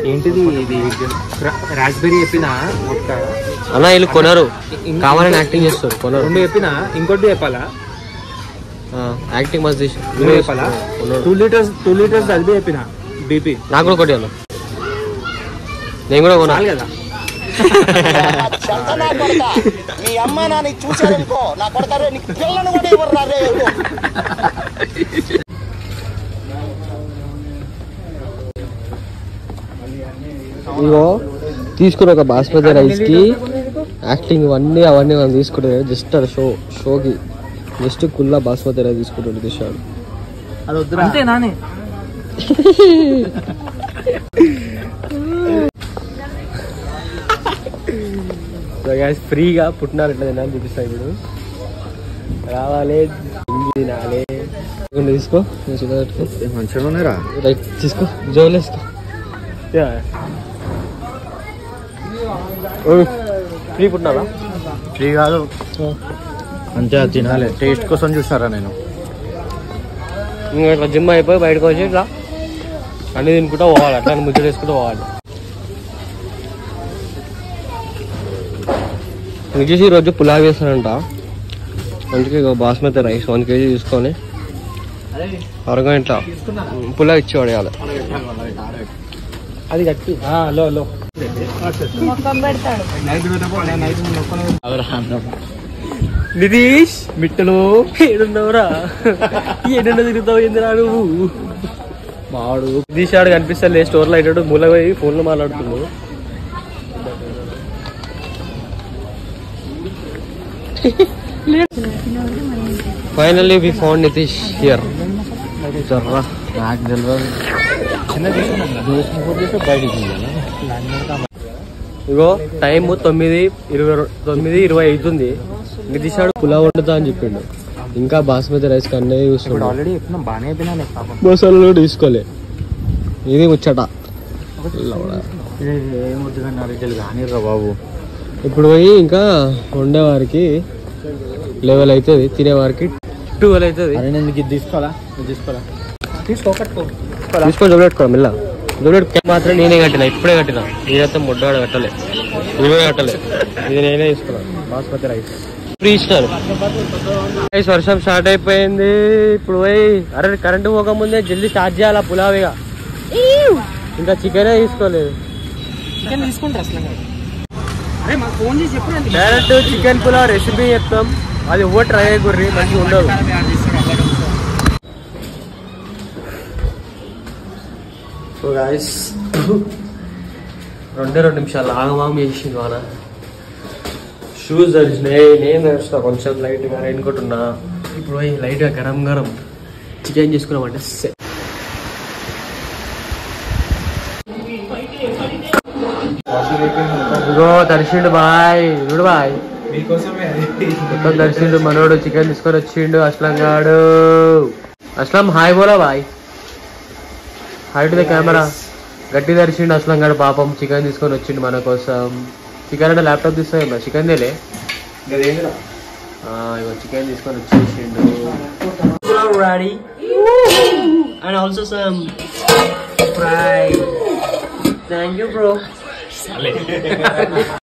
ఏంటిది ఇది రాస్బెరీ చెప్పిన ఒక్క అన్న వీళ్ళు కొనరు కావాలని యాక్టింగ్ చేస్తారు కొనరు రెండు చెప్పిన ఇంకోటి చెప్పాలా యాక్టింగ్ మస్తు చేసి రెండు చెప్పాలా టూ లీటర్స్ టూ లీటర్స్ అది చెప్పిన బీపీ నాకు కూడా కొట్టి అన్న నేను కూడా కొనా చాలు కదా చెత్త నా కొడక మీ అమ్మ నాన్న చూసారనుకో నా కొడక రే నీకు పిల్లను కూడా ఇవ్వరు రే ఇగో తీసుకుని ఒక బాస్మతి రైస్ కి యాక్టింగ్ ఇవన్నీ అవన్నీ మనం తీసుకుంటారు జస్ట్ అది షో షోకి జస్ట్ కుల్లా బాస్మతి రైస్ తీసుకుంటాడు తీసాడు అది వద్దు అంతే నానే ఫ్రీగా పుట్టినారు ఎట్లా తినాలని చూపిస్తా ఇప్పుడు రావాలి ఇంగి తినాలి ఇదిగోండి తీసుకో నేను సుధా పెట్టుకో మంచిగా ఉన్నారా రైట్ తీసుకో జోలు వేసుకో ఫ్రీ పుట్టినారా ఫ్రీ కాదు మంచిగా తినాలి టేస్ట్ కోసం చూసారా నేను ఇంకా ఇట్లా జిమ్ అయిపోయి బయటకు వచ్చి ఇట్లా అన్ని తినుకుంటూ పోవాలి అట్లా ముచ్చట వేసుకుంటూ పోవాలి ఇది చేసి ఈరోజు పులావ్ వేస్తానంట అందుకే ఇగో బాస్మతి రైస్ వన్ కేజీ తీసుకొని అరగా ఇట్లా పులావ్ ఇచ్చి పడేయాలి అది గట్టి లో లో నితీష్ మిట్టలు ఏడున్నావురా ఏడున్న తిరుగుతావు ఎందురా నువ్వు మావాడు నితీష్ ఆడు కనిపిస్తాలే స్టోర్ లో అయినాడు మూల పోయి ఫోన్ లో మాట్లాడుతున్నాడు finally we found Nitish here జర్రా నాకు తెలియదు చిన్న తీసుకుని బయటికి ఇగో టైం తొమ్మిది ఇరవై రొ- తొమ్మిది ఇరవై అవుతుంది నితీష్ ఆడు పులావ్ వండుతా అని చెప్పిండు ఇంకా బాస్మతి రైస్ కన్నా ఇప్పుడు చూస్తున్నాడు ఆల్రెడీ చెప్పినా బాగానే అయిపోయినా పాపం మసాలా కూడా తీసుకోలే ఇది ముచ్చట ఏం వద్దుగా రిజల్ కానీ రా బాబు ఇప్పుడు పోయి ఇంకా వండేవారికి లెవెల్ అవుతుంది తినేవారికి ట్వెల్వ్ అవుతుంది అరే నేను ఇది తీసుకోవాలా ఇది తీసుకోవాలా తీసుకో కట్టుకో తీసుకొని జోబెట్టుకో మిల్ల జోబెట్టు మాత్రం నేనే కట్టిన ఇప్పుడే కట్టిన నేనైతే ముడ్డాడు కట్టలే ఇవే కట్టలే ఇది నేనే తీసుకున్నాను బాస్మతి రైస్ ఫ్రీ ఇస్తారు రైస్ వర్షం స్టార్ట్ అయిపోయింది ఇప్పుడు పోయి అరే కరెంటు పోకముందే జల్దీ స్టార్ట్ చేయాలి పులావిగా ఇంకా చికెనే తీసుకోలేదు చికెన్ తీసుకుంటారు అసలు అరే మాకు ఫోన్ చేసి చెప్పండి డైరెక్ట్ చికెన్ పులావ్ రెసిపీ చెప్తాం అది ఓ ట్రై అయ్యి మంచిగా ఉండదు సో గాయస్ రెండే రెండు నిమిషాలు ఆగమాగం చేసింది వాన షూస్ తడిచినాయి నేను తడిచిన కొంచెం లైట్గా రెయిన్ కోట్ ఉన్నా ఇప్పుడు పోయి లైట్గా గరం గరం చికెన్ చేసుకున్నామంటే సెట్ ఇగో తడిచిండు బాయ్ చూడు బాయ్ మీకోసమే మొత్తం దర్శిండు మనోడు చికెన్ తీసుకొని వచ్చిండు అస్లం గాడు అస్లం హాయ్ బోలా బాయ్ హాయ్ టు ద కెమెరా గట్టి దర్శిండు అస్లం గాడు పాపం చికెన్ తీసుకొని వచ్చిండు మన కోసం చికెన్ అంటే ల్యాప్టాప్ తీస్తాయి చికెన్ దేలే ఆ, ఇగో చికెన్ తీసుకొని వచ్చేసిండు ready and also some fry thank you bro